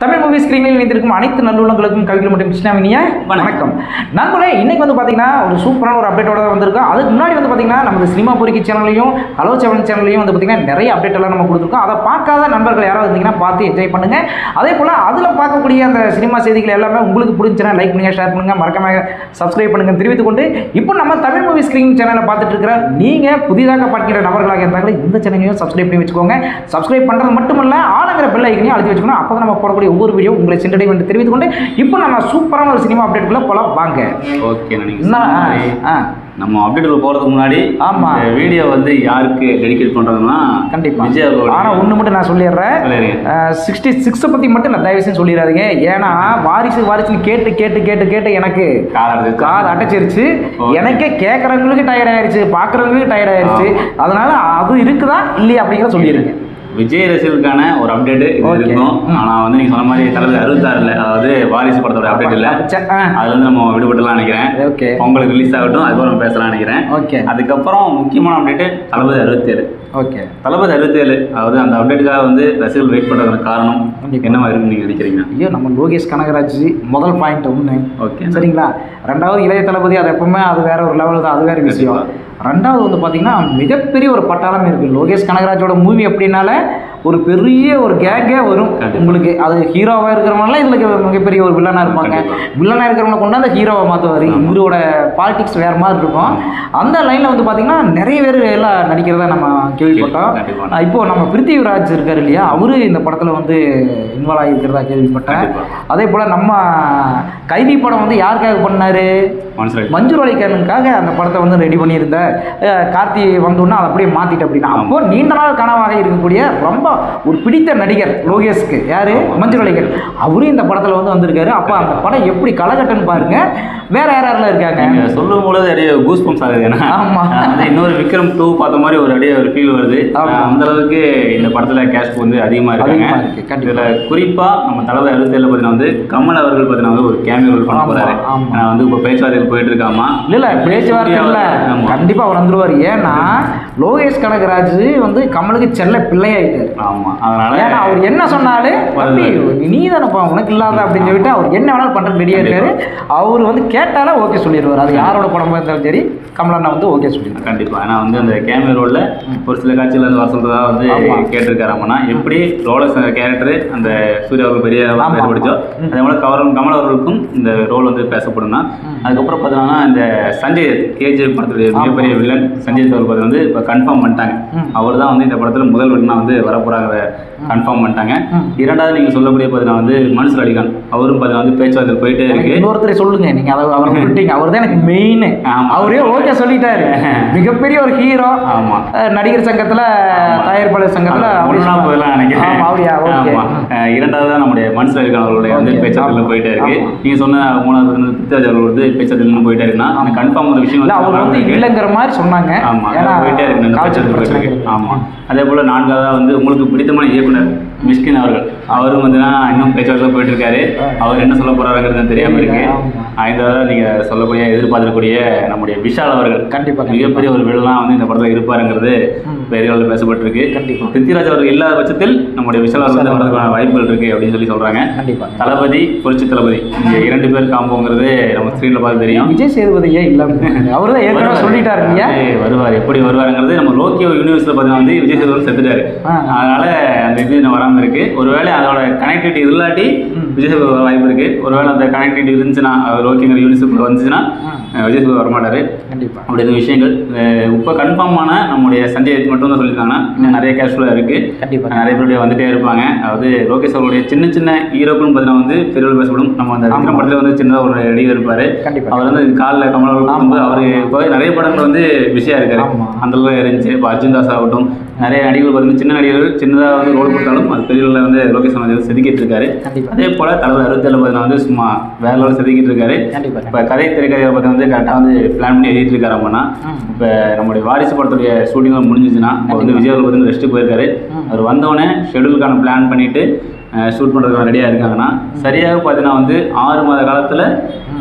Tamil movie ஸ்கிரீனில் இணைந்திருக்கும் அனைத்து நல்லுள்ளங்களுக்கும் கவிகள் மற்றும் கிருஷ்ணாவினிய வணக்கம் நண்பர்களே இன்னைக்கு வந்து பார்த்தீங்கன்னா ஒரு சூப்பரான ஒரு அப்டேட்டோட தான் வந்திருக்கோம் அதுக்கு முன்னாடி வந்து பார்த்தீங்கன்னா நமது சினிமா பொறிக்கி சேனல்லையும் ஹலோ செவன் சேனல்லையும் வந்து பார்த்தீங்கன்னா நிறைய அப்டேட் எல்லாம் நம்ம கொடுத்துருக்கோம் அதை பார்க்காத நண்பர்கள் யாராவது இருந்தீங்கன்னா பார்த்து என்ஜாய் பண்ணுங்க அதே போல் அதில் பார்க்கக்கூடிய அந்த சினிமா செய்திகள் எல்லாமே உங்களுக்கு பிடிச்சுன்னா லைக் பண்ணுங்க ஷேர் பண்ணுங்க மறக்காம சப்ஸ்கிரைப் பண்ணுங்க தெரிவித்துக் கொண்டு இப்போ நம்ம தமிழ் மூவி ஸ்கிரீன் சேனலை பார்த்துட்டு இருக்கிற நீங்கள் புதிதாக பார்க்கிற நபர்களாக இருந்தாலும் இந்த சேனலையும் சப்ஸ்கிரைப் பண்ணி வச்சுக்கோங்க சப்ஸ்கிரைப் பண்ணுறது மட்டுமல்ல ஆளுங்கிற பெல் ஐக்கனையும் அழுத்தி வச்சுக்கணும் அப்போ நம்ம போடக்கூடிய ஒவ்வொரு வீடியோ உங்களை சென்றடை என்று தெரிவித்துக் கொண்டு இப்போ நம்ம சூப்பரான ஒரு சினிமா அப்டேட்டுக்குள்ள போலாம் வாங்க ஓகே நீங்க என்ன சொன்ன மாதிரி ஆ நம்ம அப்டேட்டுக்கு போறதுக்கு முன்னாடி ஆமா. இந்த வீடியோ வந்து யாருக்கு டெடிகேட் பண்றதுன்னா கண்டிப்பா விஜய் அவர்களோட ஆனால் ஒன்று மட்டும் நான் சொல்லிடுறேன் சொல்லிடுங்க. சிக்ஸ்டி சிக்ஸை பற்றி மட்டும் நான் தயவு செஞ்சு சொல்லிடாதீங்க ஏன்னா வாரிசு வாரிசுன்னு கேட்டு கேட்டு கேட்டு கேட்டு எனக்கு காதல் காது அடைச்சிருச்சு Okay. எனக்கே கேட்குறவங்களுக்கு டயர்ட் ஆயிருச்சு பார்க்குறவங்களுக்கு டயர்ட் ஆயிருச்சு அதனால அது இருக்குதா இல்லையா அப்படிங்கிறத சொல்லிடுங்க விஜய் ரசிகர்களுக்கான ஒரு அப்டேட் இது Okay. இருக்கும் ம். ஆனா வந்து நீங்க சொன்ன மாதிரி தளபதி அறுபத்தாறுல அதாவது வாரிசு படத்தோட அப்டேட் இல்ல ச- ஆ அதுல இருந்து நம்ம விடுபட்டுலாம் நினைக்கிறேன் ஓகே பொங்கலுக்கு ரிலீஸ் ஆகட்டும் அதுக்கப்புறம் நம்ம பேசலாம் நினைக்கிறேன் ஓகே அதுக்கப்புறம் முக்கியமான அப்டேட் தளபதி அறுபத்தேழு ஓகே தளபதி அறுபத்தேழு அதாவது அந்த அப்டேட்டுக்காக வந்து ரசிகர்கள் வெயிட் பண்றதுக்கு காரணம் கண்டிப்பா. என்னவா இருக்குன்னு நீங்க நினைக்கிறீங்க ஐயோ நம்ம லோகேஷ் கனகராஜ் முதல் பாயிண்ட் ஒன்று ஓகே சரிங்களா ரெண்டாவது இளைய தளபதி அது எப்பவுமே அது வேற ஒரு லெவல் தான் அது வேற விஷயம் ரெண்டாவது வந்து பார்த்தீங்கன்னா மிகப்பெரிய ஒரு பட்டாளமே இருக்குது லோகேஷ் கனகராஜோட மூவி எப்படின்னால ஒரு பெரிய ஒரு கேங்கே வரும் கண்டிப்பா. உங்களுக்கு அது ஹீரோவாக இருக்கிறவங்களாம் இதில் மிகப்பெரிய ஒரு வில்லனாக இருப்பாங்க கண்டிப்பா. வில்லனாக இருக்கிறவங்க கொண்டு அந்த ஹீரோவை மாற்றுவார் இவரோட பாலிடிக்ஸ் வேறு மாதிரி இருக்கும் அந்த லைனில் வந்து பார்த்தீங்கன்னா நிறைய பேர் எல்லாம் நடிக்கிறதா நம்ம கேள்விப்பட்டோம் கண்டிப்பா. ஆஹ் இப்போ நம்ம பிருத்திவிராஜ் இருக்காரு இல்லையா அவரு இந்த படத்தில் வந்து இன்வால்வ் ஆகியிருக்கிறதா கேள்விப்பட்டேன் கண்டிப்பா. அதே போல் நம்ம கைதி படம் வந்து யாருக்காக பண்ணாரு மனசுல மஞ்சு வாழிக்கனுக்காக அந்த படத்தை வந்து ரெடி பண்ணியிருந்தேன் அஹ் கார்த்தி வந்தோன்னா அதை அப்படியே மாற்றிட்டு அப்படின்னா அப்போ நீண்ட நாள் கனவாக இருக்கக்கூடிய ரொம்ப ஒரு பிடித்த நடிகர் லோகேஷ்க்கு யாரு மஞ்சு வாழிக்கன் அவரும் இந்த படத்தில் வந்து வந்திருக்காரு அப்போ அந்த படம் எப்படி கலகட்டுன்னு பாருங்க வேற யார் யாரெல்லாம் இருக்காங்க நீங்க சொல்லும் பொழுது அப்படியே கூஸ் பம்ப்ஸ் ஆகுது ஏன்னா ஆமா. நான் வந்து இன்னொரு விக்ரம் டூ பார்த்த மாதிரி ஒரு அப்படியே ஒரு ஃபீல் வருது ஆமா. அந்த அளவுக்கு இந்த படத்துல கேஷ் வந்து அதிகமா இருக்காங்க அதிகமா இருக்கு, கண்டிப்பா. இதுல குறிப்பா நம்ம தளபதி அறுபத்தேழுல பார்த்தீங்கன்னா வந்து கமல் அவர்கள் பார்த்தீங்கன்னா வந்து ஒரு கேமியோ ரோல் பண்ண ஆமா, போறாரு ஆமா. நான் வந்து இப்போ பேச்சுவார்த்தையில் போயிட்டு இருக்காமா இல்ல இல்ல பேச்சுவார்த்தை இல்ல ஆமா. கண்டிப்பா அவர் வந்துருவார் ஏன்னா லோகேஷ் கனகராஜ் வந்து கமலுக்கு செல்ல பிள்ளையாயிட்டாரு ஆமா அதனால ஏன்னா அவர் என்ன சொன்னாலும் தம்பி நீ தானப்பா உனக்கு இல்லாத அப்படின்னு சொல்லிட்டு அவர் என்ன வேணாலும் பண்றது ரெடியா இருக்காரு அவர் வந்து கேட்டாலே ஓகே சொல்லிடுவார் அது யாரோட படமா இருந்தாலும் சரி கமலண்ணா வந்து ஓகே சொல்லிடுவார் கண்டிப்பா ஏன்னா வந்து அந்த கேமியோ ரோல்ல ஒரு சில காட்சிகள் வந்து வர சொல்றதா வந்து ஆமா. கேட்டிருக்காராமனா எப்படி ரோலக்ஸ் கேரக்டர் அந்த சூர்யா அவர்கள் பெரிய ஆமா, பேசப்படுச்சோ ம். அதே போல கவரம் கமல் அவர்களுக்கும் இந்த ரோல் வந்து பேசப்படும்னா ம். அதுக்கப்புறம் பார்த்தீங்கன்னா இந்த சஞ்சய் கேஜிஎஃப் படத்துடைய ஆமா. மிகப்பெரிய வில்லன் சஞ்சய் தோல் படத்தை வந்து இப்போ கன்ஃபார்ம் பண்ணிட்டாங்க ம். அவர் தான் வந்து இந்த படத்துல முதல் வில்லனா வந்து வரப்போறாங்க கன்ஃபார்ம் பண்ணிட்டாங்க ம். இரண்டாவது நீங்க சொல்லக்கூடிய பார்த்தீங்கன்னா வந்து மன்சூர் அலிகான் அவரும் பார்த்தீங்கன்னா வந்து பேச்சுவார்த்தை போயிட்டே எனக்கு இருக்கு இன்னொருத்தரை சொல்லுங்க நீங்க அதை அவரை விட்டீங்க அவர் தான் எனக்கு மெயின் ஆமா. அவரே ஓகே சொல்லிட்டாரு மிகப்பெரிய ஒரு ஹீரோ ஆமா நடிகர் சங்கத்துல தயாரிப்பாளர் சங்கத்துல அப்படி ஒன்றா சொன்னாங்க. போதெல்லாம் நினைக்கிறேன் ஆமா அப்படியா ஓகே ஆமா. அஹ் இரண்டாவது தான் நம்முடைய மனசுல இருக்க அவர்களுடைய வந்து Okay. பேச்சத்தில் ஆமா. போயிட்டே இருக்கு ஆமா. நீங்க சொன்ன மூணாவது வந்து பிரித்தாஜ் அவர்கள் வந்து பேச்சத்தில் போயிட்டே இருக்குன்னா அந்த கன்ஃபார்ம் ஒரு விஷயம் இல்ல அவர் வந்து இருக்கு. இல்லைங்கிற மாதிரி சொன்னாங்க ஆமா ஏன்னா போயிட்டே இருக்கு இன்னும் காய்ச்சல் பேச்சத்தில் போயிட்டு பிரச்சனை இருக்கு ஆமா அதே போல நான்காவதா வந்து உங்களுக்கு பிடித்தமான இயக்குனர் மிஷ்கின் அவர்கள் அவரும் வந்து இன்னும் பேச்சுவார்த்தை போயிட்டு இருக்காரு அவர் என்ன சொல்ல போறாருங்கிறது தெரியாம இருக்கு ஆமா. ஐந்தாவது நீங்க சொல்லக்கூடிய எதிர்பார்க்கக்கூடிய நம்முடைய விஷால் அவர்கள் கண்டிப்பா கண்டிப்பா மிகப்பெரிய ஒரு வில்லனா வந்து இந்த படத்துல இருப்பாருங்கிறது ம். பெரிய அளவில் பேசப்பட்டிருக்கு கண்டிப்பா. பிருத்திராஜ் அவர்கள் இல்லாத பட்சத்தில் நம்முடைய விஷால் அவர்கள் வந்து வரதுக்கான வாய்ப்புகள் இருக்கு அப்படின்னு சொல்லி சொல்றாங்க கண்டிப்பா தளபதி புரட்சி தளபதி இந்த இரண்டு பேர் காம்போங்கிறது நம்ம ஸ்க்ரீன்ல பார்த்து தெரியும் விஜய் சேதுபதி ஏன் இல்லாம அவர் தான் ஏற்கனவே வருவாரு. சொல்லிட்டாரு இல்லையா அது வருவார் எப்படி வருவாருங்கிறது நம்ம லோக்கியோ யூனிவர்ஸ்ல பார்த்தீங்கன்னா வந்து விஜய் சேதுபதி செத்துட்டாரு ஆ. அதனால அந்த இது இன்னும் வராம இருக்கு ஒருவேளை அதோட கனெக்டிவிட்டி இல்லாட்டி ம். விஜய் சேதுபதி வர வாய்ப்பு இருக்கு ஒருவேளை அந்த கனெக்டிவிட்டி இருந்துச்சுன்னா அவர் லோக்கியங்கிற யூனிவர்ஸுக்குள்ள வந்துச்சுன்னா ம். அஹ் விஜய் சேதுபதி வரமாட்டாரு கண்டிப்பா அப்படி இந்த விஷயங்கள் அஹ் இப்போ கன்ஃபார்மான நம்முடைய சஞ்சய் தத் மட்டும் தான் சொல்லியிருக்காங்கன்னா இன்னும் நிறைய கேஷ்ஃபுல்லாக இருக்கு கண்டிப்பா நிறைய பேருடைய வந்துட்டே இருப்பாங்க அதாவது லோகேஷ் அவருடைய சின்ன சின்ன ஹீரோக்குன்னு பார்த்தீங்கன்னா வந்து பெரியவர்கள் பேசப்படும் நம்ம அந்த விக்ரம் படத்துல வந்து சின்னதாக ஒரு நடிகர் இருப்பாரு கண்டிப்பா அவர் வந்து காலில் கமல் அவர்கள் வந்து அவர் இப்போ நிறைய படங்கள் வந்து பிஸியாக இருக்காரு ஆமா. அந்த அளவு இருந்துச்சு இப்போ அர்ஜுன் தாஸ் ஆகட்டும் நிறைய நடிகர்கள் பார்த்தீங்கன்னா சின்ன நடிகர்கள் சின்னதாக வந்து ரோல் கொடுத்தாலும் அது பெரியவர்களை வந்து லோகேஷ் வந்து செதுக்கிட்டு இருக்காரு கண்டிப்பா அதே போல தலைவர் அறுபத்தேழு பார்த்தீங்கன்னா வந்து சும்மா வேற லெவலில் செதுக்கிட்டு இருக்காரு கண்டிப்பா இப்போ கதை திரைக்கதையை பற்றி வந்து கரெக்டாக வந்து பிளான் பண்ணி எழுதிட்டு இருக்காரு அப்படின்னா ம். இப்போ நம்முடைய வாரிசு படத்துடைய ஷூட்டிங்லாம் முடிஞ்சிச்சுன்னா இப்போ வந்து விஜய் அவர்கள் வந்து ரெஸ்ட்டு போயிருக்காரு ம். அவர் வந்தோடனே ஷெடியூலுக்கான பிளான் பண்ணிட்டு ஷூட் பண்ணுறதுக்கு ரெடியாக இருக்காங்கன்னா சரியாக பார்த்தீங்கன்னா வந்து ஆறு மாத காலத்தில்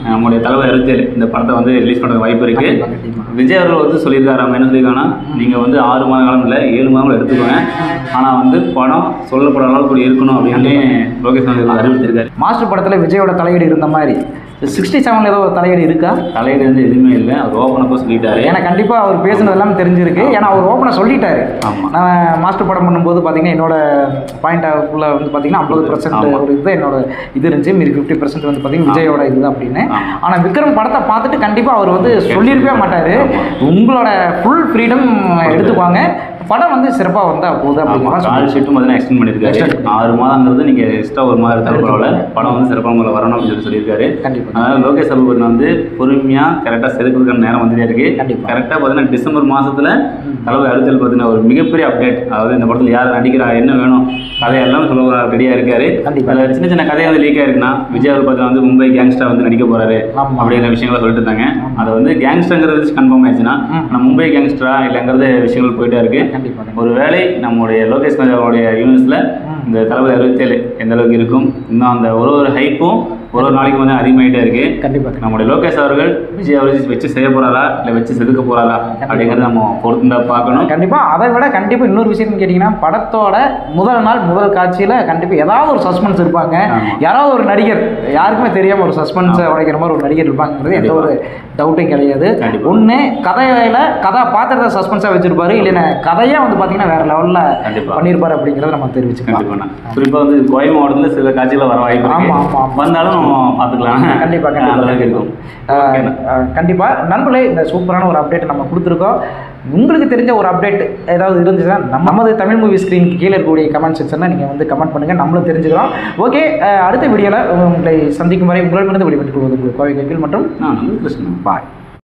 நம்முடைய தலைவர் அறுத்தேல் இந்த படத்தை வந்து ரிலீஸ் பண்ணுறது வாய்ப்பு இருக்கு கண்டிப்பா, கண்டிப்பா. விஜய் அவர்கள் வந்து சொல்லியிருக்காரு அவங்க என்ன சொல்லியிருக்காங்கன்னா நீங்கள் வந்து ஆறு மாத காலம் இல்லை ஏழு மாதங்கள் எடுத்துக்கோங்க ஆனால் வந்து படம் சொல்லப்படுற அளவுக்கு இப்படி இருக்கணும் அப்படின்னு லோகேஷ் வந்து அறிவித்திருக்காரு மாஸ்டர் படத்தில் விஜயோட தலையீடு இருந்த மாதிரி சிக்ஸ்டி செவனில் ஏதோ ஒரு தலையீடு இருக்கா தலையில இருந்து எதுவுமே இல்லை அவர் ஓப்பனப்போ சொல்லிட்டாரு ஏன்னா கண்டிப்பாக அவர் பேசுனது எல்லாம் தெரிஞ்சிருக்கு ஏன்னா அவர் ஓப்பனாக சொல்லிட்டாரு ஆமா. நான் மாஸ்டர் படம் பண்ணும்போது பார்த்தீங்கன்னா என்னோட பாயிண்ட் ஆஃப்ல வந்து பார்த்தீங்கன்னா ஐம்பது பர்சன்ட் ஆமா. ஒரு இது என்னோட இது இருந்துச்சு மீறி ஃபிஃப்டி பர்சன்ட் வந்து பார்த்தீங்கன்னா விஜயோட இது அப்படின்னு ஆமா. ஆனால் விக்ரம் படத்தை பார்த்துட்டு கண்டிப்பாக அவர் வந்து சொல்லியிருக்கவே மாட்டார் ஆமா. உங்களோட ஃபுல் ஃப்ரீடம் எடுத்துக்குவாங்க படம் வந்து சிறப்பாக வந்தால் போகுது அப்படிங்கிற மாதிரி கால் சொல்லியிருக்காரு. ஷீட்டும் பார்த்தீங்கன்னா எக்ஸ்டெண்ட் பண்ணியிருக்காரு Extend ஆறு மாதங்கிறது நீங்கள் எக்ஸ்ட்ரா ஒரு மாதம் எடுத்தாலும் பரவாயில்ல படம் வந்து சிறப்பாக உங்களை வரணும் அப்படின்னு சொல்லி சொல்லியிருக்காரு கண்டிப்பா. அதனால லோகேஷ் சபுபன் வந்து பொறுமையாக கரெக்டாக செதுக்கிறதுக்கான நேரம் வந்துட்டே இருக்கு கண்டிப்பா. கரெக்டாக பார்த்தீங்கன்னா டிசம்பர் மாதத்தில் தலைவர் அறுத்தல் பார்த்தீங்கன்னா ஒரு மிகப்பெரிய அப்டேட் அதாவது இந்த படத்தில் யார் நடிக்கிறா என்ன வேணும் கதையெல்லாம் சொல்ல ரெடியாக இருக்காரு கண்டிப்பா. அதில் சின்ன சின்ன கதை வந்து லீக் ஆயிருக்குன்னா விஜய் அவர் பார்த்தீங்கன்னா வந்து மும்பை கேங்ஸ்டர் வந்து நடிக்க போறாரு ஆமா. அப்படிங்கிற விஷயங்களை சொல்லிட்டு இருந்தாங்க அதை வந்து கேங்ஸ்டருங்கிறது கன்ஃபார்ம் ஆயிடுச்சுன்னா ம். ஆனால் மும்பை கேங்ஸ்டரா இல்லைங்கிறது விஷயங்கள் போயிட்டே இருக்கு கண்டிப்பாக ஒருவேளை நம்முடைய லோகேஷ் கனகருடைய யூனிட்ஸில் இந்த தளபதி அறுபத்தேழு எந்த அளவுக்கு இருக்கும் இன்னும் அந்த ஒரு ஒரு ஹைப்பும் ஒரு ஒரு நாளைக்கு வந்து அதிகமாகிட்டே இருக்கு கண்டிப்பாக நம்முடைய லோகேஷ் அவர்கள் விஜய் அவர்கள் வச்சு செய்ய போறாரா இல்லை வச்சு செதுக்க போறாரா அப்படிங்கிறத நம்ம பொறுத்து தான் பார்க்கணும் கண்டிப்பாக அதை விட கண்டிப்பாக இன்னொரு விஷயம் கேட்டிங்கன்னா படத்தோட முதல் நாள் முதல் காட்சியில் கண்டிப்பாக ஏதாவது ஒரு சஸ்பென்ஸ் இருப்பாங்க ஆமா. யாராவது ஒரு நடிகர் யாருக்குமே தெரியாமல் ஒரு சஸ்பென்ஸை உடைக்கிற மாதிரி ஒரு நடிகர் இருப்பாங்கிறது எந்த ஒரு டவுட்டும் கிடையாது கண்டிப்பா. ஒன்று கதையில கதாபாத்திரத்தை சஸ்பென்ஸாக வச்சிருப்பாரு இல்லைன்னா கதையே வந்து பார்த்தீங்கன்னா வேற லெவலில் கண்டிப்பா. பண்ணியிருப்பாரு அப்படிங்கிறத நம்ம தெரிவிச்சுக்கலாம் கண்டிப்பாண்ணா குறிப்பாக வந்து கோவை மாவட்டத்தில் சில காட்சிகள் வர வாய்ப்பு ஆமா, இருக்கு ஆமா, ஆமா. வந்தாலும் நம்ம பார்த்துக்கலாம் கண்டிப்பா அந்த கண்டிப்பா அளவுக்கு இருக்கும் அஹ், ஓகேண்ணா. அஹ், கண்டிப்பா நண்பர்களே இந்த சூப்பரான ஒரு அப்டேட் நம்ம கொடுத்துருக்கோம் உங்களுக்கு தெரிஞ்ச ஒரு அப்டேட் ஏதாவது இருந்துச்சுன்னா நம்ம- நமது தமிழ் மூவி ஸ்க்ரீனுக்கு கீழே இருக்கக்கூடிய கமெண்ட் செக்ஷனில் நீங்கள் வந்து கமெண்ட் பண்ணுங்கள் நம்மளும் தெரிஞ்சுக்கிறோம் ஓகே அடுத்த வீடியோவில் உங்களை சந்திக்கும் வரை உங்களிடமிருந்து வெளிப்பட்டுக் கொள்வது கோவை கபில் மற்றும் ஆ நல்லது கிருஷ்ணன் பாய்